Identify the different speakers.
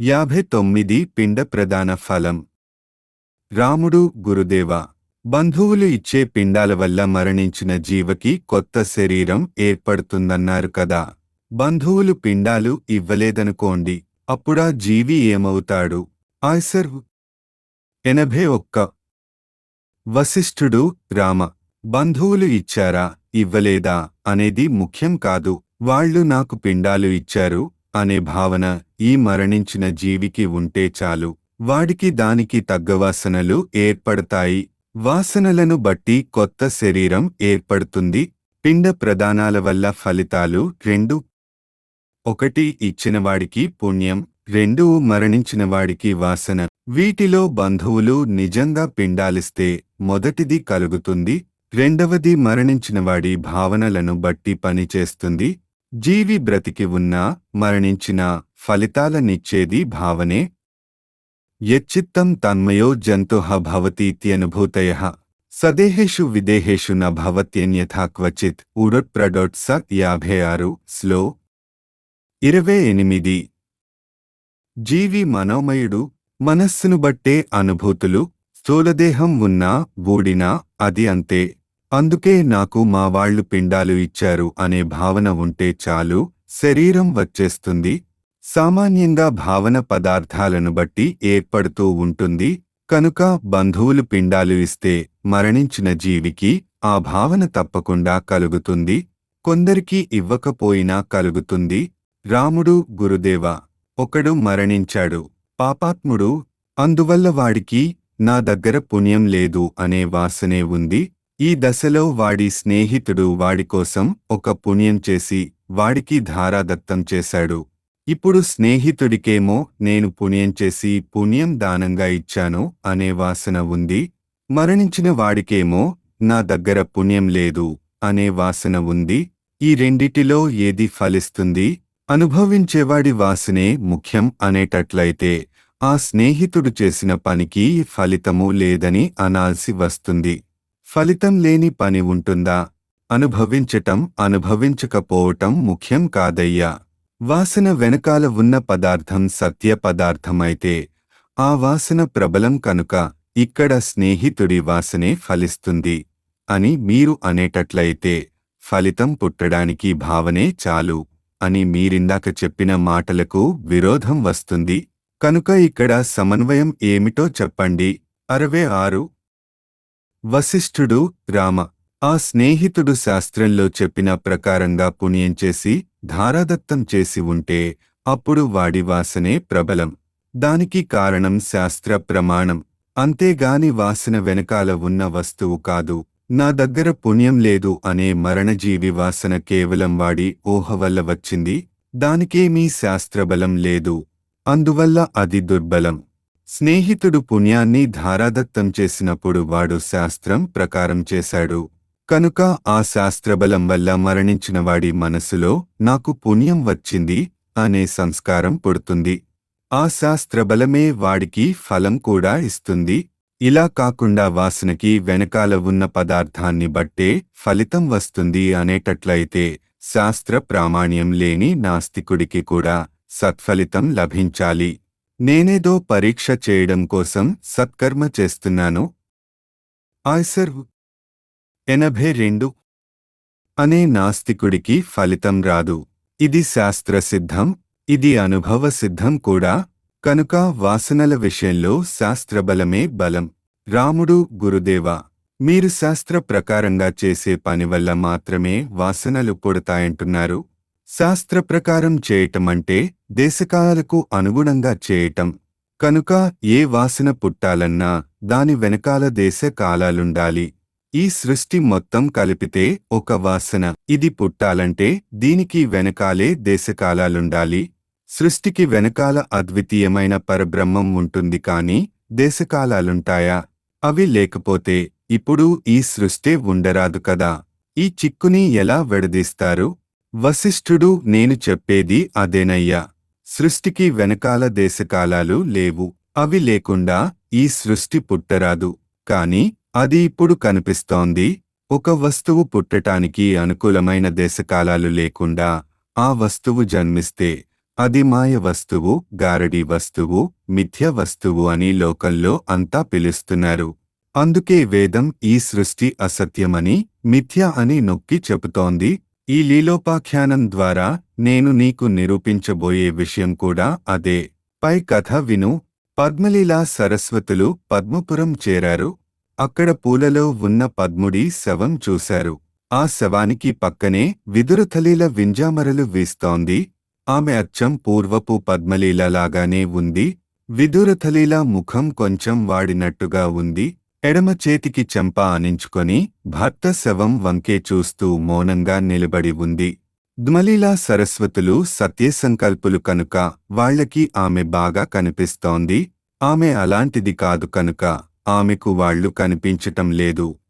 Speaker 1: యాభై తొమ్మిది పిండ ప్రదాన ఫలం రాముడు గురుదేవ బంధువులు ఇచ్చే పిండాల వల్ల మరణించిన జీవకి కొత్త శరీరం ఏర్పడుతుందన్నారు కదా బంధువులు పిండాలు ఇవ్వలేదనుకోండి అప్పుడా జీవి ఏమవుతాడు ఆయ్సర్ ఎనభై ఒక్క వశిష్ఠుడు రామ బంధువులు ఇచ్చారా ఇవ్వలేదా అనేది ముఖ్యం కాదు వాళ్ళు నాకు పిండాలు ఇచ్చారు అనే భావన ఈ మరణించిన జీవికి ఉంటే చాలు వాడికి దానికి తగ్గ వాసనలు ఏర్పడతాయి వాసనలను బట్టి కొత్త శరీరం ఏర్పడుతుంది పిండ ప్రదానాల వల్ల ఫలితాలు రెండు ఒకటి ఇచ్చినవాడికి పుణ్యం రెండు మరణించిన వాడికి వాసన వీటిలో బంధువులు నిజంగా పిండాలిస్తే మొదటిది కలుగుతుంది రెండవది మరణించినవాడి భావనలను బట్టి పనిచేస్తుంది జీవి బ్రతికి ఉన్నా మరణించినా ఫలితాలనిచ్చేది భావనే యచ్చిత్తం తన్మయో జంతుః భవతీత్యనుభూతయ సదేహేషు విదేహేషు న భవత్యన్యథా క్వచిత్ ఉడొట్ప్రడొట్ స యాభై ఆరు స్లో ఇరవై ఎనిమిది జీవి మనోమయుడు మనస్సును బట్టే అనుభూతులు స్థూలదేహం ఉన్నా బూడినా అది అంతే అందుకే నాకు మా వాళ్ళు పిండాలు ఇచ్చారు అనే భావన ఉంటే చాలు శరీరం వచ్చేస్తుంది సామాన్యంగా భావన పదార్థాలను బట్టి ఏర్పడుతూ ఉంటుంది కనుక బంధువులు పిండాలు ఇస్తే మరణించిన జీవికి ఆ భావన తప్పకుండా కలుగుతుంది కొందరికి ఇవ్వకపోయినా కలుగుతుంది రాముడు గురుదేవ ఒకడు మరణించాడు పాపాత్ముడు అందువల్ల వాడికి నా దగ్గర పుణ్యం లేదు అనే వాసనే ఉంది ఈ దశలో వాడి స్నేహితుడు వాడి కోసం ఒక పుణ్యం చేసి వాడికి ధారాదత్తం చేశాడు ఇప్పుడు స్నేహితుడికేమో నేను పుణ్యం చేసి పుణ్యం దానంగా ఇచ్చాను అనే వాసన ఉంది మరణించిన వాడికేమో నా దగ్గర పుణ్యం లేదు అనే వాసన ఉంది ఈ రెండిటిలో ఏది ఫలిస్తుంది అనుభవించేవాడి వాసనే ముఖ్యం అనేటట్లయితే ఆ స్నేహితుడు చేసిన పనికి ఫలితము లేదని అనాల్సి వస్తుంది ఫలితం లేని పని ఉంటుందా అనుభవించటం అనుభవించకపోవటం ముఖ్యం కాదయ్యా వాసన వెనకాల ఉన్న పదార్థం సత్య పదార్థమైతే ఆ వాసన ప్రబలం కనుక ఇక్కడ స్నేహితుడి వాసనే ఫలిస్తుంది అని మీరు అనేటట్లయితే ఫలితం పుట్టడానికి భావనే చాలు అని మీరిందాక చెప్పిన మాటలకు విరోధం వస్తుంది కనుక ఇక్కడ సమన్వయం ఏమిటో చెప్పండి అరవై ఆరు వశిష్ఠుడు రామ ఆ స్నేహితుడు శాస్త్రంలో చెప్పిన ప్రకారంగా పుణ్యం చేసి ధారాదత్తం చేసి ఉంటే అప్పుడు వాడి వాసనే ప్రబలం దానికి కారణం శాస్త్ర ప్రమాణం అంతేగాని వాసన వెనకాల ఉన్న వస్తువు కాదు నా దగ్గర పుణ్యం లేదు అనే మరణజీవి వాసన కేవలం వాడి ఊహ వల్ల వచ్చింది దానికేమీ శాస్త్రబలం లేదు అందువల్ల అది దుర్బలం స్నేహితుడు పుణ్యాన్ని ధారాదత్తం చేసినప్పుడు వాడు శాస్త్రం ప్రకారం చేశాడు కనుక ఆ శాస్త్రబలం వల్ల మరణించిన వాడి మనసులో నాకు పుణ్యం వచ్చింది అనే సంస్కారం పుడుతుంది ఆ శాస్త్రబలమే వాడికి ఫలం కూడా ఇస్తుంది ఇలా కాకుండా వాసనకి వెనకాల ఉన్న పదార్థాన్ని బట్టే ఫలితం వస్తుంది అనేటట్లయితే శాస్త్ర ప్రామాణ్యం లేని నాస్తికుడికి కూడా సత్ఫలితం లభించాలి నేనేదో పరీక్ష చేయడం కోసం సత్కర్మ చేస్తున్నాను ఆయ్సర్ ఎనభై రెండు అనే నాస్తికుడికి ఫలితం రాదు ఇది శాస్త్ర సిద్ధం ఇది అనుభవ సిద్ధం కూడా కనుక వాసనల విషయంలో శాస్త్రబలమే బలం రాముడు గురుదేవ మీరు శాస్త్ర ప్రకారంగా చేసే పని వల్ల మాత్రమే వాసనలు పుడతాయంటున్నారు శాస్త్ర ప్రకారం చేయటమంటే దేశకాలకు అనుగుణంగా చేయటం కనుక ఏ వాసన పుట్టాలన్నా దాని వెనకాల దేశ కాలాలుండాలి ఈ సృష్టి మొత్తం కలిపితే ఒక వాసన ఇది పుట్టాలంటే దీనికి వెనకాలే దేశకాలాలుండాలి సృష్టికి వెనకాల అద్వితీయమైన పరబ్రహ్మం ఉంటుంది కాని దేశకాలాలుంటాయా అవి లేకపోతే ఇప్పుడు ఈ సృష్టి ఉండరాదు కదా ఈ చిక్కుని ఎలా విడదీస్తారు వశిష్ఠుడు నేను చెప్పేది అదేనయ్యా సృష్టికి వెనకాల దేశకాలాలు లేవు అవి లేకుండా ఈ సృష్టి పుట్టరాదు కాని అది ఇప్పుడు కనిపిస్తోంది ఒక వస్తువు పుట్టటానికి అనుకూలమైన దేశకాలాలు లేకుండా ఆ వస్తువు జన్మిస్తే అది మాయ వస్తువు గారడి వస్తువు మిథ్య వస్తువు అని లోకంలో అంతా పిలుస్తున్నారు అందుకే వేదం ఈ సృష్టి అసత్యమని మిథ్య అని నొక్కి చెబుతోంది ఈ లీలోపాఖ్యానం ద్వారా నేను నీకు నిరూపించబోయే విషయం కూడా అదే పై కథ విను పద్మలీలా సరస్వతులు పద్మపురం చేరారు అక్కడ పూలలో ఉన్న పద్ముడి శవం చూశారు ఆ శవానికి పక్కనే విదురుథలీల వింజామరలు వీస్తోంది ఆమె అచ్చం పూర్వపు పద్మలీలలాగానే ఉంది విదురుథలీల ముఖం కొంచెం వాడినట్టుగా ఉంది ఎడమ చేతికి చెంప ఆనించుకొని భర్త శవం వంకే చూస్తూ మౌనంగా నిలబడి ఉంది ద్మలీలా సరస్వతులు సత్యసంకల్పులు కనుక వాళ్ళకి ఆమె బాగా కనిపిస్తోంది ఆమె అలాంటిది కాదు కనుక ఆమెకు వాళ్ళు కనిపించటం లేదు